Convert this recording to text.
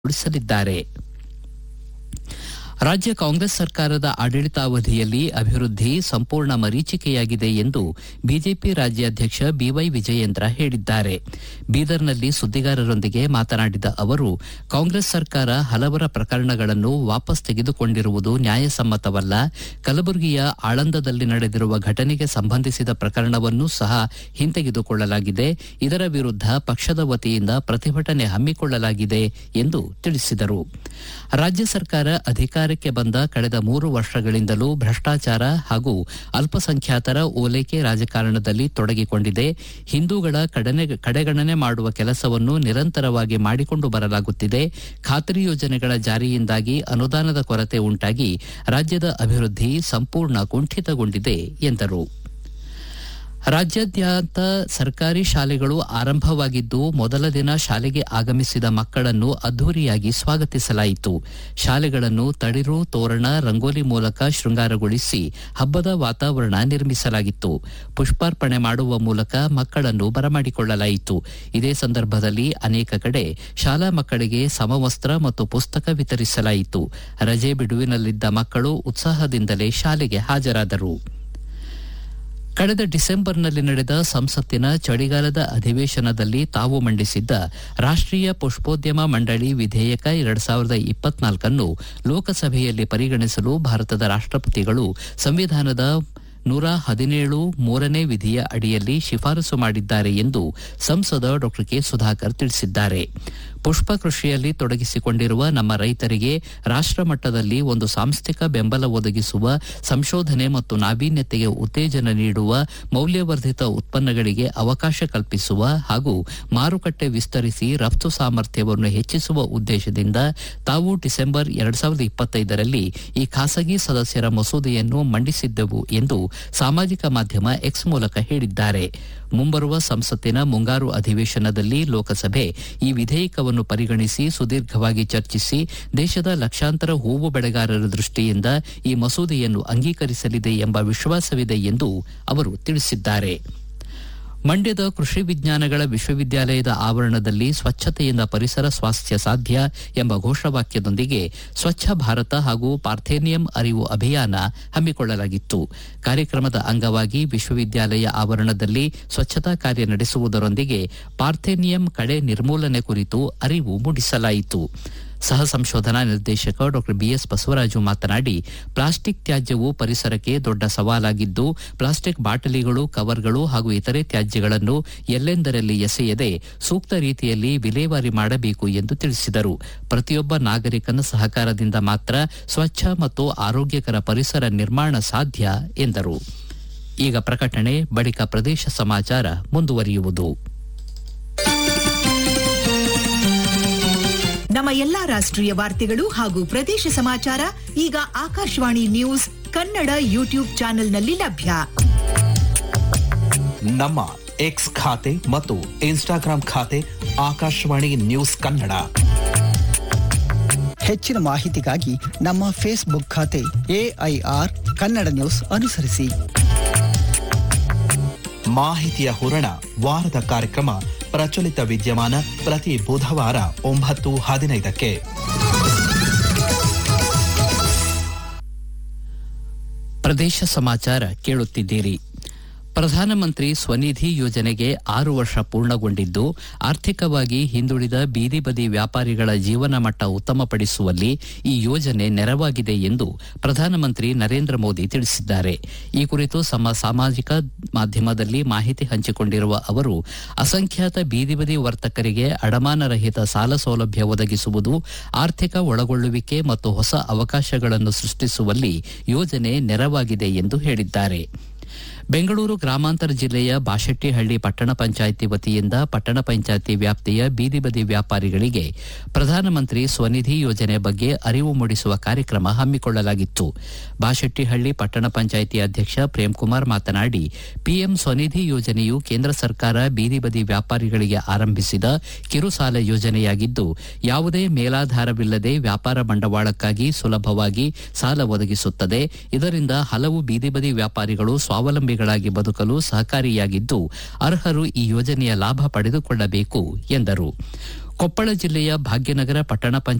ಉಳಿಸಲಿದ್ದಾರೆ ರಾಜ್ಯ ಕಾಂಗ್ರೆಸ್ ಸರ್ಕಾರದ ಆಡಳಿತಾವಧಿಯಲ್ಲಿ ಅಭಿವೃದ್ಧಿ ಸಂಪೂರ್ಣ ಮರೀಚಿಕೆಯಾಗಿದೆ ಎಂದು ಬಿಜೆಪಿ ರಾಜ್ಯಾಧ್ಯಕ್ಷ ಬಿವೈ ವಿಜಯೇಂದ್ರ ಹೇಳಿದ್ದಾರೆ ಬೀದರ್ನಲ್ಲಿ ಸುದ್ದಿಗಾರರೊಂದಿಗೆ ಮಾತನಾಡಿದ ಅವರು ಕಾಂಗ್ರೆಸ್ ಸರ್ಕಾರ ಹಲವರ ಪ್ರಕರಣಗಳನ್ನು ವಾಪಸ್ ತೆಗೆದುಕೊಂಡಿರುವುದು ನ್ಯಾಯಸಮ್ಮತವಲ್ಲ ಕಲಬುರಗಿಯ ಆಳಂದದಲ್ಲಿ ನಡೆದಿರುವ ಘಟನೆಗೆ ಸಂಬಂಧಿಸಿದ ಪ್ರಕರಣವನ್ನೂ ಸಹ ಹಿಂತೆಗೆದುಕೊಳ್ಳಲಾಗಿದೆ ಇದರ ವಿರುದ್ಧ ಪಕ್ಷದ ವತಿಯಿಂದ ಪ್ರತಿಭಟನೆ ಹಮ್ಮಿಕೊಳ್ಳಲಾಗಿದೆ ಎಂದು ತಿಳಿಸಿದರು ರಾಜ್ಯ ಸರ್ಕಾರ ಅಧಿಕಾರಕ್ಕೆ ಬಂದ ಕಳೆದ ಮೂರು ವರ್ಷಗಳಿಂದಲೂ ಭ್ರಷ್ಟಾಚಾರ ಹಾಗೂ ಅಲ್ಪಸಂಖ್ಯಾತರ ಓಲೈಕೆ ರಾಜಕಾರಣದಲ್ಲಿ ತೊಡಗಿಕೊಂಡಿದೆ ಹಿಂದೂಗಳ ಕಡನೆ ಕಡೆಗಣನೆ ಮಾಡುವ ಕೆಲಸವನ್ನು ನಿರಂತರವಾಗಿ ಮಾಡಿಕೊಂಡು ಬರಲಾಗುತ್ತಿದೆ ಖಾತರಿ ಯೋಜನೆಗಳ ಜಾರಿಯಿಂದಾಗಿ ಅನುದಾನದ ಕೊರತೆ ಉಂಟಾಗಿ ರಾಜ್ಯದ ಅಭಿವೃದ್ಧಿ ಸಂಪೂರ್ಣ ಕುಂಠಿತಗೊಂಡಿದೆ ಎಂದರು ರಾಜ್ಯಾದ್ಯಂತ ಸರ್ಕಾರಿ ಶಾಲೆಗಳು ಆರಂಭವಾಗಿದ್ದು ಮೊದಲ ದಿನ ಶಾಲೆಗೆ ಆಗಮಿಸಿದ ಮಕ್ಕಳನ್ನು ಅದ್ದೂರಿಯಾಗಿ ಸ್ವಾಗತಿಸಲಾಯಿತು ಶಾಲೆಗಳನ್ನು ತಳಿರು ತೋರಣ ರಂಗೋಲಿ ಮೂಲಕ ಶೃಂಗಾರಗೊಳಿಸಿ ಹಬ್ಬದ ವಾತಾವರಣ ನಿರ್ಮಿಸಲಾಗಿತ್ತು ಪುಷ್ಪಾರ್ಪಣೆ ಮಾಡುವ ಮೂಲಕ ಮಕ್ಕಳನ್ನು ಬರಮಾಡಿಕೊಳ್ಳಲಾಯಿತು ಇದೇ ಸಂದರ್ಭದಲ್ಲಿ ಅನೇಕ ಕಡೆ ಶಾಲಾ ಮಕ್ಕಳಿಗೆ ಸಮವಸ್ತ್ರ ಮತ್ತು ಪುಸ್ತಕ ವಿತರಿಸಲಾಯಿತು ರಜೆ ಬಿಡುವಿನಲ್ಲಿದ್ದ ಮಕ್ಕಳು ಉತ್ಸಾಹದಿಂದಲೇ ಶಾಲೆಗೆ ಹಾಜರಾದರು ಕಳೆದ ಡಿಸೆಂಬರ್ನಲ್ಲಿ ನಡೆದ ಸಂಸತ್ತಿನ ಚಳಿಗಾಲದ ಅಧಿವೇಶನದಲ್ಲಿ ತಾವು ಮಂಡಿಸಿದ್ದ ರಾಷ್ಟೀಯ ಪುಷ್ಪೋದ್ಯಮ ಮಂಡಳಿ ವಿಧೇಯಕ ಎರಡ್ ಸಾವಿರದ ಇಪ್ಪತ್ನಾಲ್ಕನ್ನು ಲೋಕಸಭೆಯಲ್ಲಿ ಪರಿಗಣಿಸಲು ಭಾರತದ ರಾಷ್ಟಪತಿಗಳು ಸಂವಿಧಾನದ ನೂರ ಹದಿನೇಳು ಮೂರನೇ ವಿಧಿಯ ಅಡಿಯಲ್ಲಿ ಶಿಫಾರಸು ಮಾಡಿದ್ದಾರೆ ಎಂದು ಸಂಸದ ಡಾ ಕೆ ಸುಧಾಕರ್ ತಿಳಿಸಿದ್ದಾರೆ ಪುಷ್ಪ ಕೃಷಿಯಲ್ಲಿ ತೊಡಗಿಸಿಕೊಂಡಿರುವ ನಮ್ಮ ರೈತರಿಗೆ ರಾಷ್ಟಮಟ್ಟದಲ್ಲಿ ಒಂದು ಸಾಂಸ್ಥಿಕ ಬೆಂಬಲ ಒದಗಿಸುವ ಸಂಶೋಧನೆ ಮತ್ತು ನಾವೀನ್ಯತೆಗೆ ಉತ್ತೇಜನ ನೀಡುವ ಮೌಲ್ಯವರ್ಧಿತ ಉತ್ಪನ್ನಗಳಿಗೆ ಅವಕಾಶ ಕಲ್ಪಿಸುವ ಹಾಗೂ ಮಾರುಕಟ್ಟೆ ವಿಸ್ತರಿಸಿ ರಫ್ತು ಸಾಮರ್ಥ್ಯವನ್ನು ಹೆಚ್ಚಿಸುವ ಉದ್ದೇಶದಿಂದ ತಾವು ಡಿಸೆಂಬರ್ ಎರಡ್ ಸಾವಿರದ ಇಪ್ಪತ್ತೈದರಲ್ಲಿ ಈ ಖಾಸಗಿ ಸದಸ್ಯರ ಮಸೂದೆಯನ್ನು ಮಂಡಿಸಿದ್ದೆವು ಎಂದು ಸಾಮಾಜಿಕ ಮಾಧ್ಯಮ ಎಕ್ಸ್ ಮೂಲಕ ಹೇಳಿದ್ದಾರೆ ಮುಂಬರುವ ಸಂಸತ್ತಿನ ಮುಂಗಾರು ಅಧಿವೇಶನದಲ್ಲಿ ಲೋಕಸಭೆ ಈ ವಿಧೇಯಕವನ್ನು ಪರಿಗಣಿಸಿ ಸುದೀರ್ಘವಾಗಿ ಚರ್ಚಿಸಿ ದೇಶದ ಲಕ್ಷಾಂತರ ಹೂವು ಬೆಳೆಗಾರರ ದೃಷ್ಟಿಯಿಂದ ಈ ಮಸೂದೆಯನ್ನು ಅಂಗೀಕರಿಸಲಿದೆ ಎಂಬ ವಿಶ್ವಾಸವಿದೆ ಎಂದು ಅವರು ತಿಳಿಸಿದ್ದಾರೆ ಮಂಡ್ಯದ ಕೃಷಿ ವಿಜ್ಞಾನಗಳ ವಿಶ್ವವಿದ್ಯಾಲಯದ ಆವರಣದಲ್ಲಿ ಸ್ವಚ್ಛತೆಯಿಂದ ಪರಿಸರ ಸ್ವಾಸ್ಥ್ಯ ಸಾಧ್ಯ ಎಂಬ ಘೋಷವಾಕ್ಯದೊಂದಿಗೆ ಸ್ವಚ್ಛ ಭಾರತ ಹಾಗೂ ಪಾರ್ಥೇನಿಯಂ ಅರಿವು ಅಭಿಯಾನ ಹಮ್ಮಿಕೊಳ್ಳಲಾಗಿತ್ತು ಕಾರ್ಯಕ್ರಮದ ಅಂಗವಾಗಿ ವಿಶ್ವವಿದ್ಯಾಲಯ ಆವರಣದಲ್ಲಿ ಸ್ವಚ್ಛತಾ ಕಾರ್ಯ ನಡೆಸುವುದರೊಂದಿಗೆ ಪಾರ್ಥೇನಿಯಂ ಕಳೆ ನಿರ್ಮೂಲನೆ ಕುರಿತು ಅರಿವು ಮೂಡಿಸಲಾಯಿತು ಸಹ ಸಂಶೋಧನಾ ನಿರ್ದೇಶಕ ಡಾ ಬಿಎಸ್ ಬಸವರಾಜು ಮಾತನಾಡಿ ಪ್ಲಾಸ್ಟಿಕ್ ತ್ಯಾಜ್ಯವು ಪರಿಸರಕ್ಕೆ ದೊಡ್ಡ ಸವಾಲಾಗಿದ್ದು ಪ್ಲಾಸ್ಟಿಕ್ ಬಾಟಲಿಗಳು ಕವರ್ಗಳು ಹಾಗೂ ಇತರೆ ತ್ಯಾಜ್ಯಗಳನ್ನು ಎಲ್ಲೆಂದರಲ್ಲಿ ಎಸೆಯದೆ ಸೂಕ್ತ ರೀತಿಯಲ್ಲಿ ವಿಲೇವಾರಿ ಮಾಡಬೇಕು ಎಂದು ತಿಳಿಸಿದರು ಪ್ರತಿಯೊಬ್ಬ ನಾಗರಿಕನ ಸಹಕಾರದಿಂದ ಮಾತ್ರ ಸ್ವಚ್ಛ ಮತ್ತು ಆರೋಗ್ಯಕರ ಪರಿಸರ ನಿರ್ಮಾಣ ಸಾಧ್ಯ ಎಂದರು ಈಗ ಪ್ರಕಟಣೆ ಬಳಿಕ ಪ್ರದೇಶ ಸಮಾಚಾರ ಮುಂದುವರಿಯುವುದು ನಮ್ಮ ಎಲ್ಲಾ ರಾಷ್ಟ್ರೀಯ ವಾರ್ತೆಗಳು ಹಾಗೂ ಪ್ರದೇಶ ಸಮಾಚಾರ ಈಗ ಆಕಾಶವಾಣಿ ನ್ಯೂಸ್ ಕನ್ನಡ ಯೂಟ್ಯೂಬ್ ಚಾನೆಲ್ನಲ್ಲಿ ಲಭ್ಯ ನಮ್ಮ ಎಕ್ಸ್ ಖಾತೆ ಮತ್ತು ಇನ್ಸ್ಟಾಗ್ರಾಂ ಖಾತೆ ಆಕಾಶವಾಣಿ ನ್ಯೂಸ್ ಕನ್ನಡ ಹೆಚ್ಚಿನ ಮಾಹಿತಿಗಾಗಿ ನಮ್ಮ ಫೇಸ್ಬುಕ್ ಖಾತೆ ಎಐಆರ್ ಕನ್ನಡ ನ್ಯೂಸ್ ಅನುಸರಿಸಿ ಮಾಹಿತಿಯ ಹೂರಣ ವಾರದ ಕಾರ್ಯಕ್ರಮ ಪ್ರಚಲಿತ ವಿದ್ಯಮಾನ ಪ್ರತಿ ಬುಧವಾರ ಒಂಬತ್ತು ಹದಿನೈದಕ್ಕೆ ಪ್ರದೇಶ ಸಮಾಚಾರ ಕೇಳುತ್ತಿದ್ದೀರಿ ಪ್ರಧಾನಮಂತ್ರಿ ಸ್ವನಿಧಿ ಯೋಜನೆಗೆ ಆರು ವರ್ಷ ಪೂರ್ಣಗೊಂಡಿದ್ದು ಆರ್ಥಿಕವಾಗಿ ಹಿಂದುಳಿದ ಬೀದಿ ಬದಿ ವ್ಯಾಪಾರಿಗಳ ಜೀವನ ಮಟ್ಟ ಉತ್ತಮಪಡಿಸುವಲ್ಲಿ ಈ ಯೋಜನೆ ನೆರವಾಗಿದೆ ಎಂದು ಪ್ರಧಾನಮಂತ್ರಿ ನರೇಂದ್ರ ಮೋದಿ ತಿಳಿಸಿದ್ದಾರೆ ಈ ಕುರಿತು ತಮ್ಮ ಸಾಮಾಜಿಕ ಮಾಧ್ಯಮದಲ್ಲಿ ಮಾಹಿತಿ ಹಂಚಿಕೊಂಡಿರುವ ಅವರು ಅಸಂಖ್ಯಾತ ಬೀದಿ ಬದಿ ವರ್ತಕರಿಗೆ ಅಡಮಾನರಹಿತ ಸಾಲ ಸೌಲಭ್ಯ ಒದಗಿಸುವುದು ಆರ್ಥಿಕ ಒಳಗೊಳ್ಳುವಿಕೆ ಮತ್ತು ಹೊಸ ಅವಕಾಶಗಳನ್ನು ಸೃಷ್ಟಿಸುವಲ್ಲಿ ಯೋಜನೆ ನೆರವಾಗಿದೆ ಎಂದು ಹೇಳಿದ್ದಾರೆ ಬೆಂಗಳೂರು ಗ್ರಾಮಾಂತರ ಜಿಲ್ಲೆಯ ಬಾಶೆಟ್ಟಿಹಳ್ಳಿ ಪಟ್ಟಣ ಪಂಚಾಯಿತಿ ವತಿಯಿಂದ ಪಟ್ಟಣ ಪಂಚಾಯಿತಿ ವ್ಯಾಪ್ತಿಯ ಬೀದಿ ಬದಿ ವ್ಯಾಪಾರಿಗಳಿಗೆ ಪ್ರಧಾನಮಂತ್ರಿ ಸ್ವನಿಧಿ ಯೋಜನೆ ಬಗ್ಗೆ ಅರಿವು ಮೂಡಿಸುವ ಕಾರ್ಯಕ್ರಮ ಹಮ್ಮಿಕೊಳ್ಳಲಾಗಿತ್ತು ಬಾಶೆಟ್ಟಿಹಳ್ಳಿ ಪಟ್ಟಣ ಪಂಚಾಯಿತಿ ಅಧ್ಯಕ್ಷ ಪ್ರೇಮ್ಕುಮಾರ್ ಮಾತನಾಡಿ ಪಿಎಂ ಸ್ವನಿಧಿ ಯೋಜನೆಯು ಕೇಂದ್ರ ಸರ್ಕಾರ ಬೀದಿ ಬದಿ ವ್ಯಾಪಾರಿಗಳಿಗೆ ಆರಂಭಿಸಿದ ಕಿರುಸಾಲ ಯೋಜನೆಯಾಗಿದ್ದು ಯಾವುದೇ ಮೇಲಾಧಾರವಿಲ್ಲದೆ ವ್ಯಾಪಾರ ಬಂಡವಾಳಕ್ಕಾಗಿ ಸುಲಭವಾಗಿ ಸಾಲ ಒದಗಿಸುತ್ತದೆ ಇದರಿಂದ ಹಲವು ಬೀದಿ ಬದಿ ವ್ಯಾಪಾರಿಗಳು ಸ್ವಾವಲಂಬಿಗಳಾಗಿ ಬದುಕಲು ಸಹಕಾರಿಯಾಗಿದ್ದು ಅರ್ಹರು ಈ ಯೋಜನೆಯ ಲಾಭ ಪಡೆದುಕೊಳ್ಳಬೇಕು ಎಂದರು ಕೊಪ್ಪಳ ಜಿಲ್ಲೆಯ ಭಾಗ್ಯನಗರ ಪಟ್ಟಣ ಪಂಚಾಯತ್